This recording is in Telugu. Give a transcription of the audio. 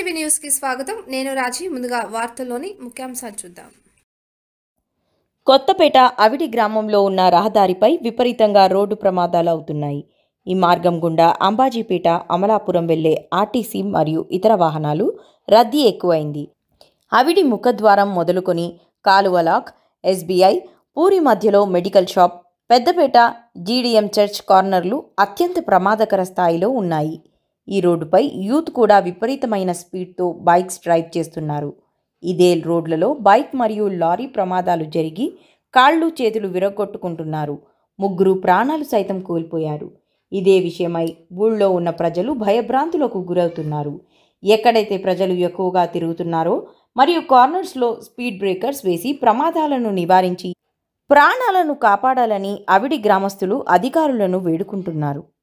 టీవీ న్యూస్ కి స్వాగతం నేను రాజీ ముందుగా వార్తల్లోని ముఖ్యాంశాలు చూద్దాం కొత్తపేట అవిడి గ్రామంలో ఉన్న రహదారిపై విపరీతంగా రోడ్డు ప్రమాదాలు అవుతున్నాయి ఈ మార్గం గుండా అంబాజీపేట అమలాపురం వెళ్లే ఆర్టీసీ మరియు ఇతర వాహనాలు రద్దీ ఎక్కువైంది అవిడి ముఖద్వారం మొదలుకొని కాలువలాక్ ఎస్బీఐ పూరి మధ్యలో medical shop Peddapeta GDM church కార్నర్లు అత్యంత ప్రమాదకర స్థాయిలో ఉన్నాయి ఈ రోడ్డుపై యూత్ కూడా విపరీతమైన స్పీడ్తో బైక్స్ డ్రైవ్ చేస్తున్నారు ఇదే రోడ్లలో బైక్ మరియు లారీ ప్రమాదాలు జరిగి కాళ్ళు చేతులు విరగొట్టుకుంటున్నారు ముగ్గురు ప్రాణాలు సైతం కోల్పోయారు ఇదే విషయమై ఊళ్ళో ఉన్న ప్రజలు భయభ్రాంతులకు గురవుతున్నారు ఎక్కడైతే ప్రజలు ఎక్కువగా తిరుగుతున్నారో మరియు కార్నర్స్లో స్పీడ్ బ్రేకర్స్ వేసి ప్రమాదాలను నివారించి ప్రాణాలను కాపాడాలని అవిడి గ్రామస్తులు అధికారులను వేడుకుంటున్నారు